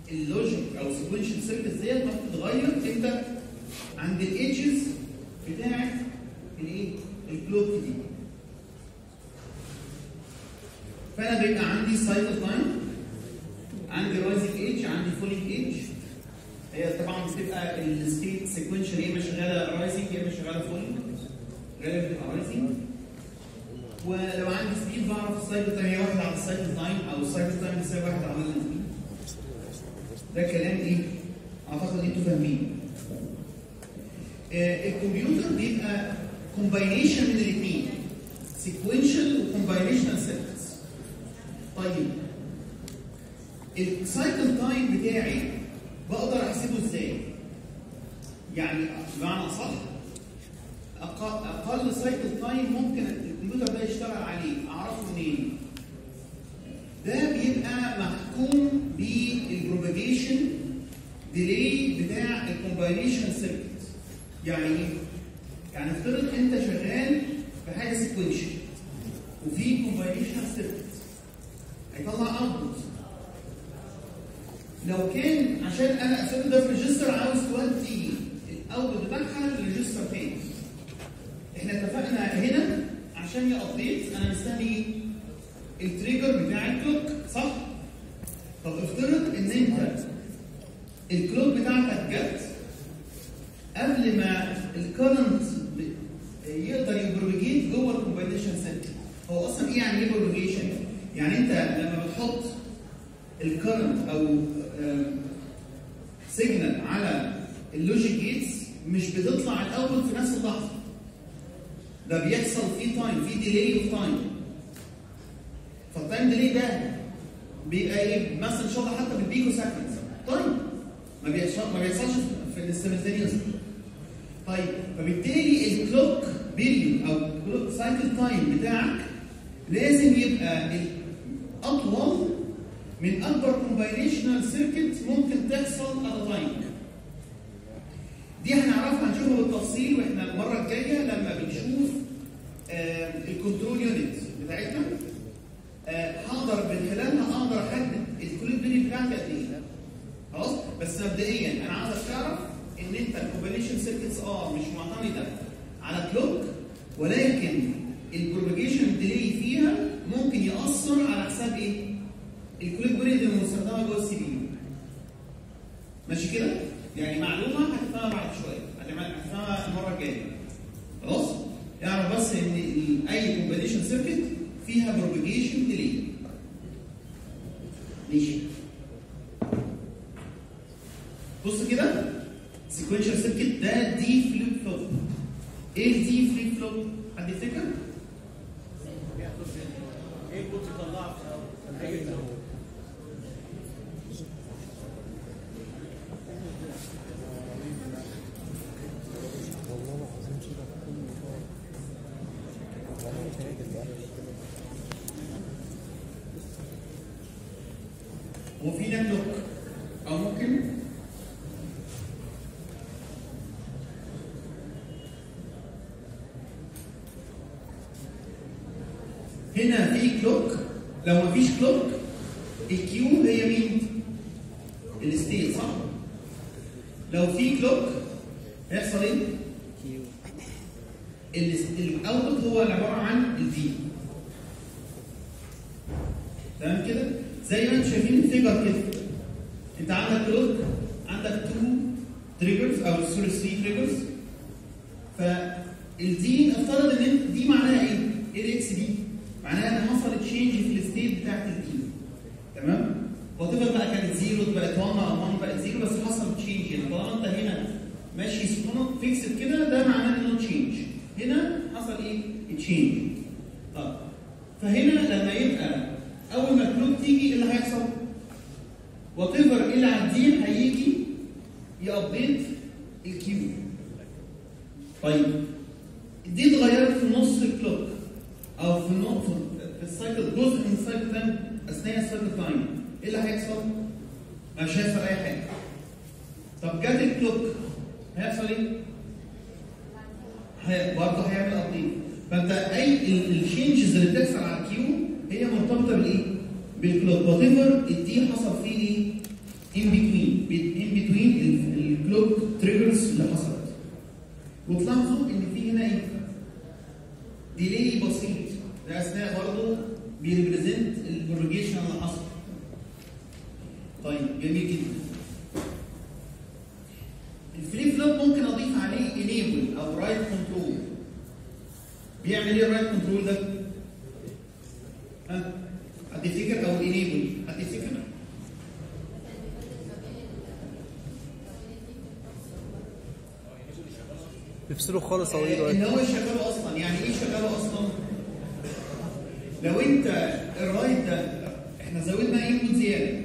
اللوجيك او سيكونشال سيركت ديت ما بتتغير انت عند الايدجز بتاعت الايه؟ الكلوك دي. فانا بيبقى عندي سايكل تايم عندي رايزنج ايدج عندي فولينج ايدج هي طبعا بتبقى الستيت سيكونشال يا اما شغاله رايزنج يا اما شغاله فولينج غالبا بتبقى رايزنج ولو عندي سبيد بعرف السايكل تايم هي واحده على السايكل تايم او السايكل تايم بتساوي واحد على السبيد ده كلام ايه؟ اعتقد انتوا فاهمين. آه الكمبيوتر بيبقى كومباينيشن من الاثنين سيكونشال وكومباينيشنال سيركتس. طيب السايكل تايم بتاعي بقدر احسبه ازاي؟ يعني بمعنى صح أقل, اقل سايكل تايم ممكن الكمبيوتر ده يشتغل عليه اعرفه منين؟ ده بيبقى محكوم بالبروباجيشن ديلي بتاع الكومباينيشن سيركت يعني ايه؟ يعني افترض انت شغال في حاجه سيكونشال وفي كومباينيشن سيركت هيطلع اوتبوت لو كان عشان انا اسيب ده في ريجستر عاوز تودي الاوتبوت بتاعها لريجستر تاني احنا اتفقنا هنا عشان يابديت انا مستني التريجر بتاع الكلوك صح؟ طب افترض ان انت الكلوك بتاعتك جت قبل ما الكرنت يقدر يبروجيت جوه الكومباينيشن سيركت هو اصلا ايه يعني ايه بروجيشن؟ يعني انت لما بتحط الكرنت او سيجنال على اللوجيك جيتس مش بتطلع الاوتبوت في نفس اللحظه ده بيحصل في تايم في ديلي اوف تايم فالتايم ديلي ده بيبقى ايه مثلا ان شاء الله حتى بالبيكو سكندز طيب ما بيحصلش ما بيحصلش في السيملتينيوس طيب فبالتالي الكلوك بيريود او الكلوك سايكل تايم بتاعك لازم يبقى اطول من اكبر كومباينيشنال سيركت ممكن تحصل ات تايم دي هنعرفها هنشوفها بالتفصيل واحنا المره الجايه لما بنشوف آه الكنترول يونت بتاعتنا هقدر آه من خلالها اقدر احدد الكلوك بيري بتاعتي قد ايه خلاص بس مبدئيا انا عاوزك تعرف ان انت الكومبينيشن سيركتس اه مش معتمده على كلوك ولكن البروباجيشن ديلي فيها ممكن ياثر على حساب ايه؟ الكلوك بيري المستخدمه جوه السي بي يو ماشي كده؟ يعني معلومه هتفهمها بعد شويه هتفهمها المره الجايه خلاص؟ اعرف بس ان اي كومبينيشن سيركت فيها بروباجيشن ديلي ماشي بص كده سيكونشال سيركت ده دي فليب فلوب ايه الدي فليب فلوب حد يفتكر ايه كنت طلعت اي هو في هناك لوك او ممكن هنا في كلوك لو ما فيش كلوك الكيو هي مين؟ الستيت صح؟ لو في كلوك هيحصل ايه؟ الاوتبوت هو عباره عن الفي تمام كده؟ زي ما انتم شايفين الفيجر كده انت عندك كلوك عندك تو تريجرز او سوري 3 تريجرز فالدي افترض ان انت دي معناها ايه؟ ايه الاكس دي؟ معناها ان حصل تشينج في الستيت بتاعت الدي تمام؟ وات بقى كانت زيرو بقت 1 او 1 بقت زيرو بس حصل تشينج هنا طالما انت هنا ماشي سكونت فيكسد كده ده معناه انه تشينج هنا حصل ايه؟ تشينج طب فهنا لما يبقى اول ما الكلوك تيجي ايه اللي هيحصل؟ وات ايفر اللي عنديه هيجي يابديت الكيو طيب دي اتغيرت في نص الكلوك او في النص في السايكل جزء من السايكل تايم اثناء السايكل تايم ايه اللي هيحصل؟ مش هيحصل اي حاجه طب جت الكلوك هيحصل ايه؟ هي برضه هيعمل ابديت فانت اي الشينجز اللي بتحصل على الكيو هي مرتبطه بالايه؟ بالكلوك وات ايفر الدي حصل فيه ايه؟ ان بتوين ان بتوين الكلوك تريجرز اللي حصلت وتلاحظوا ان في هنا ايه؟ ديلي بسيط ده اثناء برضه بيريبريزنت البروجيشن اللي حصل طيب جميل جدا الفليب فلوب ممكن اضيف عليه انيبل او رايت كنترول بيعمل ايه الرايت كنترول ده؟ ها؟ حد يفتكر او انيبل حد يفتكر؟ بيفصلوا خالص او آه، ايه ان دلوقتي هو يشغله اصلا يعني ايه شغاله اصلا؟ لو انت الرايت ده احنا زودنا انبوت زياده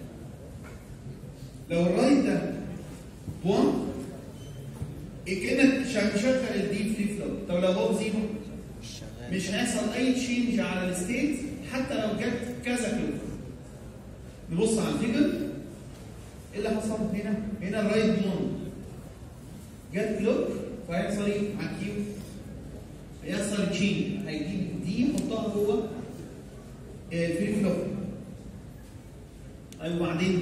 لو الرايت ده 1 كانك شغ- مشغل الدي فليب فلوب طب لو هو زيرو مش هيحصل اي تشينج على الستيت حتى لو جت كذا كلوك نبص على الفيجر ايه اللي حصل هنا؟ هنا الرايت 1 جت كلوك فهيحصل ايه على الكيو؟ هيحصل تشين هيجيب دي يحطها جوه الفري فلوب طيب وبعدين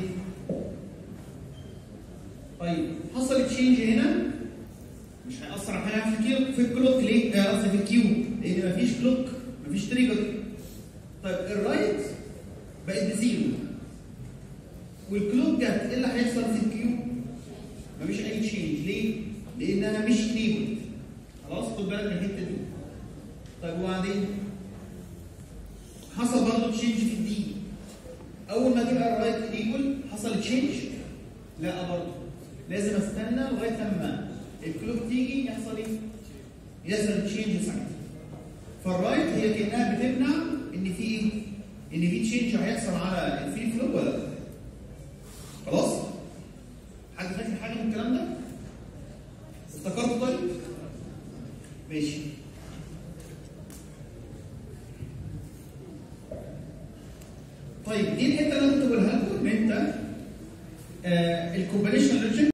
طيب حصل تشينج هنا مش هيأثر على حاجه في الكيو في الكلوك ليه؟ آه، قصدي في الكيو لان مفيش كلوك مفيش تريجر طيب الرايت بقت بزيرو والكلوك جت ايه اللي هيحصل في الكيو؟ مفيش اي تشينج ليه؟ لانها مش كيبورد خلاص خد بالك من الحته دي طيب وبعدين حصل برضه تشينج في الدي اول ما تبقى الرايت ايكوال حصل تشينج لا برضه لازم استنى لغايه لما الكلوك تيجي يحصل ايه؟ يحصل تشينج ساعتها فالرايت هي كانها بتمنع ان في ايه؟ ان في تشينج هيحصل على الفري فلوب ولا لا خلاص؟ حد فاكر حاجه من الكلام ده؟ افتكرت طيب؟ ماشي طيب دي الحته اللي انا كنت بقولها لكم ان انت آه الكومبانيشن لوجيك